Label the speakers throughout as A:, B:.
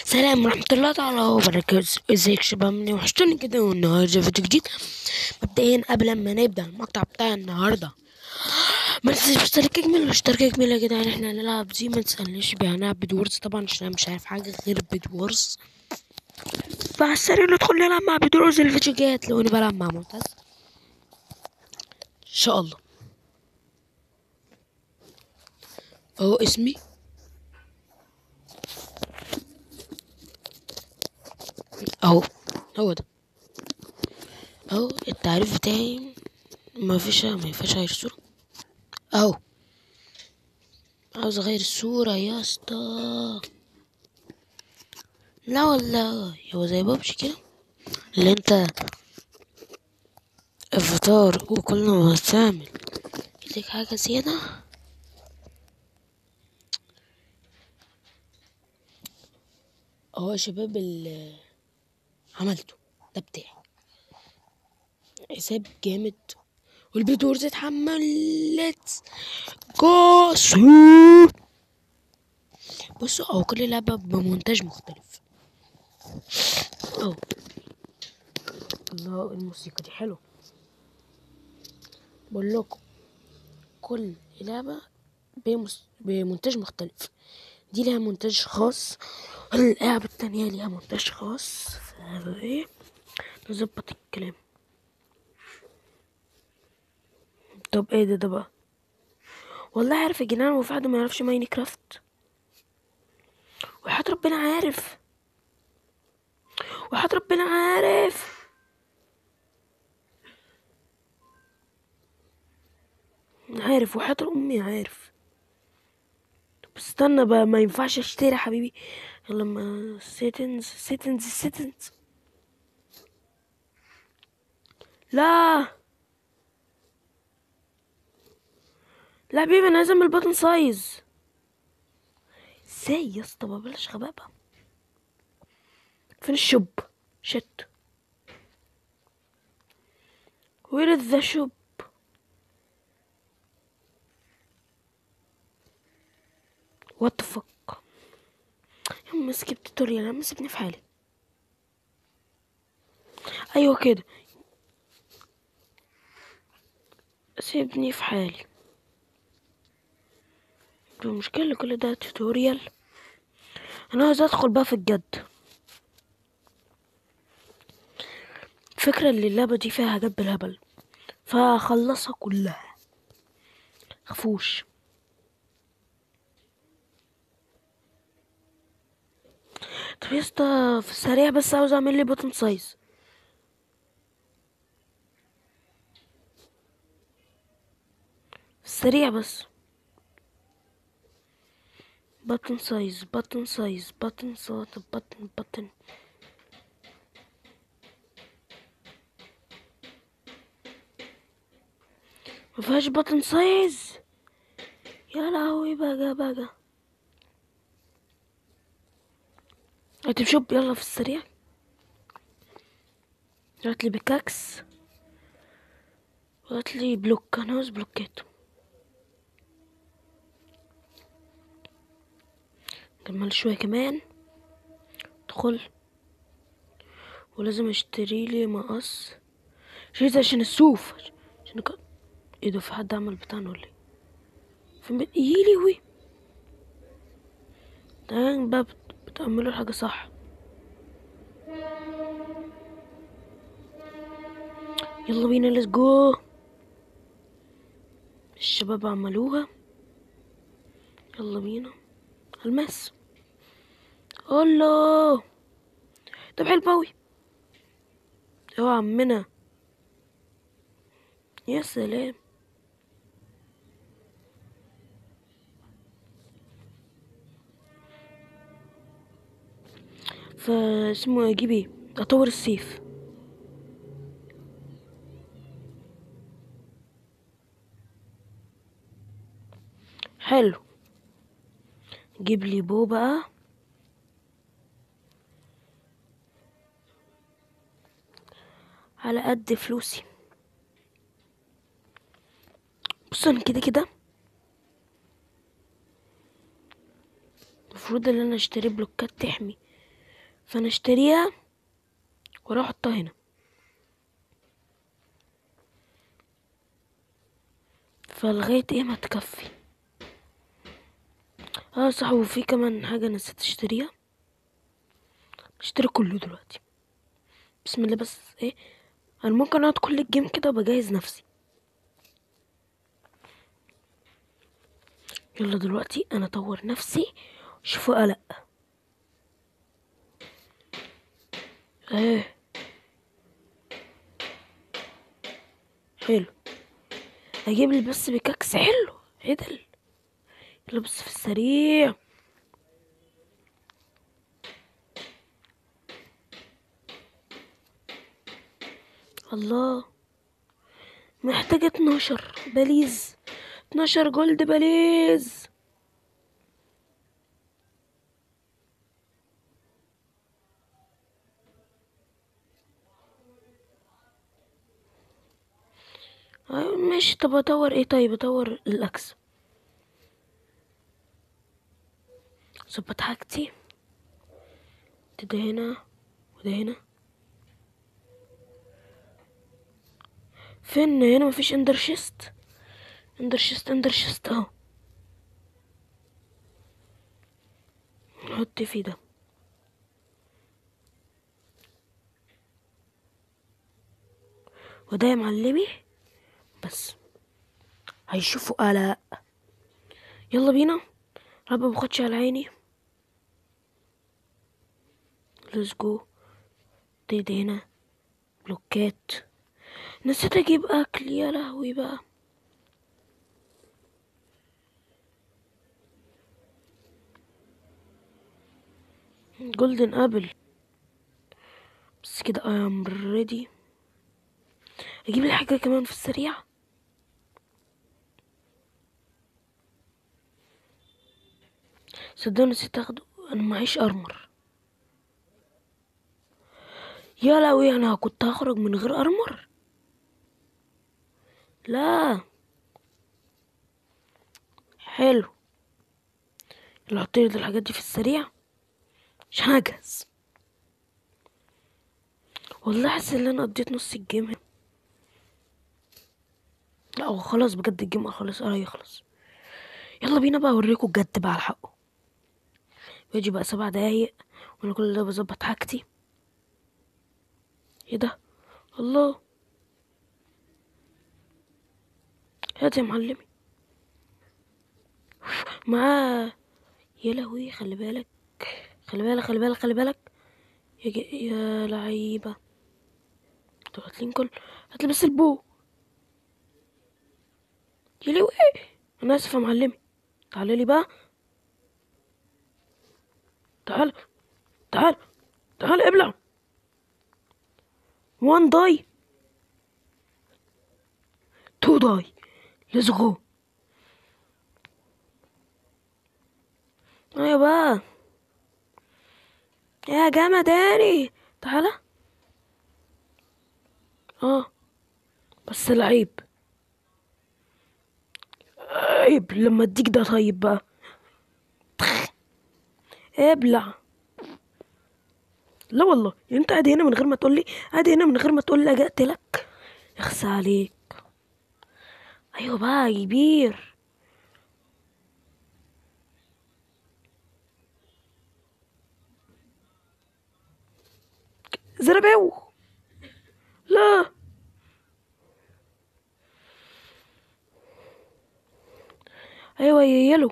A: السلام ورحمة الله تعالى وبركاته ازيك شباب مني وحشتوني كده والنهاردة فيديو جديد مبدئيا قبل ما نبدأ المقطع بتاع النهاردة ما تنساش اشترك اجمل واشترك اجمل يا جدعان احنا هنلعب دي ما تسألنيش بيها هنلعب بدورز طبعا عشان انا مش عارف حاجة غير بدورز فعلى السريع ندخل نلعب مع بدورز الفيديو الجاي هتلاقوني بلعب مع معتز ان شاء الله اهو اسمي اهو هو ده اهو التعريف بتاعي ما فيش ما ينفعش اغير الصورة اهو عاوز اغير الصورة يا اسطى لا والله هو زي بابجي كده اللي انت افاتار وكل ما تعمل يديك حاجة زيادة اهو يا شباب اللي عملته ده بتاعي حساب جامد والبيدورز اتحملت جاسو بصوا اهو كل لعبة بمونتاج مختلف اهو الله الموسيقى دي حلوة بقول لكم كل لعبة بمس... بمونتاج مختلف دي ليها مونتاج خاص اللعبة التانية ليها مونتاج خاص ايه نظبط الكلام طب ايه ده ده بقى والله عارف يا جنان هو في حد ما يعرفش ماينكرافت وحياة ربنا عارف وحياة ربنا عارف عارف وحياة امي عارف طب استنى بقى ما ينفعش اشتري يا حبيبي لما سيتنز سيتنز سيتنز لا لا حبيبي انا لازم البطن سايز ازاي يا اسطى بلاش غبابه فين الشوب شت وير از ذا شوب وات فك يا عم سكيب توتوريال انا سيبني في حالي ايوه كده سيبني في حالي المشكلة كل ده توتوريال انا عايز ادخل بقى في الجد الفكرة اللي اللعبة دي فيها حاجات بالهبل فهخلصها كلها خفوش طب يا اسطى في السريع بس عاوز اعمل لي بوتن سايز في السريع بس بutton size button size button size button button مفيهاش button size يا لهوي بقى بقى اكتب شوب يلا في السريع هاتلي بكاكس وهاتلي بلوك انا عاوز بلوكات كمل شوية كمان ادخل ولازم اشتري لي مقص شريت عشان السوف عشان ك... ايه ده في حد عمل بتاعنا ولا ايه فين بت... يلي وي ده بقى بت... بتعملوا الحاجة صح يلا بينا ليتس جو الشباب عملوها يلا بينا الماس الله طب حلو اوي يا عمنا يا سلام فاسمه اجيب ايه اطور السيف حلو جيب لي بو بقى على قد فلوسي بص انا كده كده المفروض ان انا اشتري بلوكات تحمي فانا اشتريها واروح احطها هنا فلغاية ايه ما تكفي اه صح وفي كمان حاجة نسيت اشتريها اشتري كله دلوقتي بسم الله بس ايه انا ممكن اقعد كل الجيم كده وبجهز نفسي يلا دلوقتي انا اطور نفسي شوفوا قلق ايه حلو اجيب لي بس بكاكس حلو عدل يلا بس في السريع الله محتاجة اتناشر بليز اتناشر جولد بليز آه، ماشي طب ادور ايه طيب ادور الاكس ظبط حاجتي ده هنا وده هنا فين هنا مفيش اندر شيست اندر شيست اندر شيست اهو نحط فيه ده وده يا معلمي بس هيشوفوا قلق يلا بينا رب مخدش على عيني ليتس جو دي هنا بلوكات نسيت اجيب اكل يا لهوي بقى جولدن ابل بس كده I am ready اجيب لي حاجه كمان في السريع صدقني نسيت اخده انا معيش ارمر يا لهوي انا كنت هخرج من غير ارمر لا حلو اللي حط لي الحاجات دي في السريع عشان اجهز والله حاسس ان انا قضيت نص الجيم هنا لا هو خلاص بجد الجيم خلاص قرا يخلص يلا بينا بقى اوريكم بجد بقى على حقه بيجي بقى سبع دقايق وانا كل ده بظبط حاجتي ايه ده الله هات يا معلمي معاه يا لهوي خلي بالك خلي بالك خلي بالك خلي بالك يا, ج... يا لعيبة طب هات لي كل هات لي بس البو يا لهوي انا اسف يا معلمي تعالى لي بقى تعال تعال تعال ابلع وان داي تو داي ليتس جو ايوه بقى يا جمداني تعالى اه بس العيب عيب لما اديك ده طيب بقى ابلع لا والله انت قاعد هنا من غير ما تقول لي قاعد هنا من غير ما تقول لي اجي اقتلك اخسى عليك ايوه بقى يا كبير زرباو لا ايوه يا يلو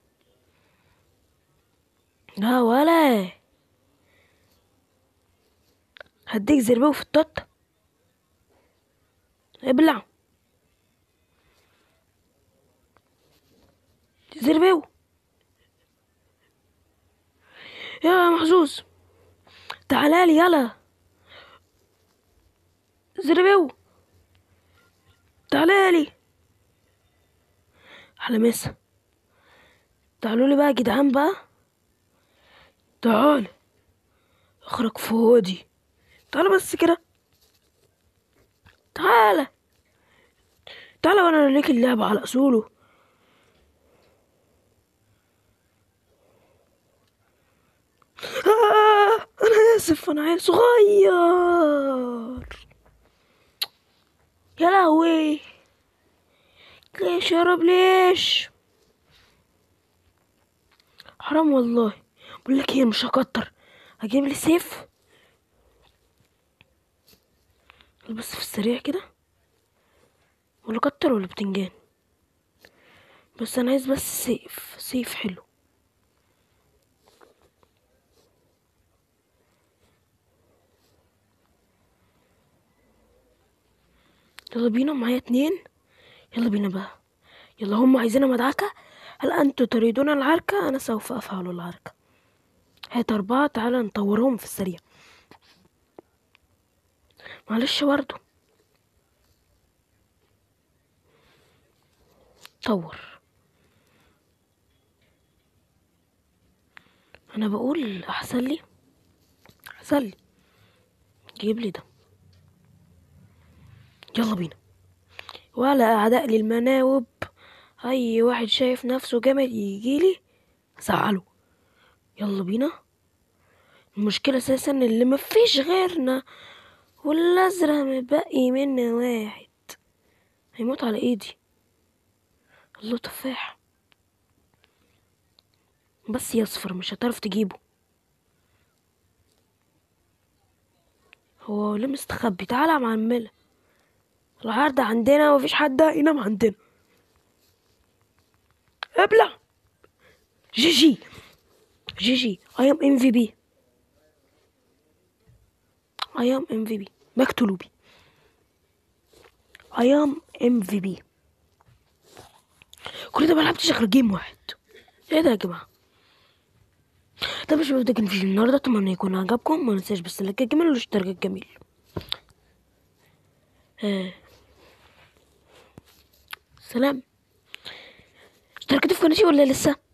A: لا ولا هديك زرباو في التوت ابلع زرباو يا محظوظ تعالى لي يلا زرباو تعالى لي على مسا تعالوا لي بقى يا جدعان بقى تعال اخرج في ودي تعالى بس كده تعالى تعالى وانا اوريك اللعبة على اصوله آه انا اسف انا عيل صغير يا لهوي ليش يا رب ليش حرام والله بقول لك ايه مش هكتر هجيب لي سيف بس في السريع كده ولا كتر ولا بتنجان بس انا عايز بس سيف سيف حلو يلا بينا معايا اتنين يلا بينا بقى يلا هم عايزين مدعكة هل أنتم تريدون العركة أنا سوف أفعل العركة هات أربعة تعالى نطورهم في السريع معلش برضو طور أنا بقول أحسن لي أحسن لي جيب لي ده يلا بينا ولا أعداء للمناوب أي واحد شايف نفسه جامد يجيلي أزعله يلا بينا المشكلة أساسا اللي مفيش غيرنا والأزرق مبقي منه واحد هيموت على إيدي الله تفاح بس يصفر مش هتعرف تجيبه هو ليه مستخبي تعالى يا معمله العرض عندنا ومفيش حد ينام عندنا ابلع جي جي جي جي اي ام ام في بي اي ام ام في بي مكتوبي اي ام ام في بي كل ده ملعبتش غير جيم واحد ايه ده يا جماعه ده مش ده كان فيديو النهارده اتمنى يكون عجبكم ما ننساش بس اللايك الجميل والاشتراك الجميل آه. سلام اشتركتوا في قناتي ولا لسه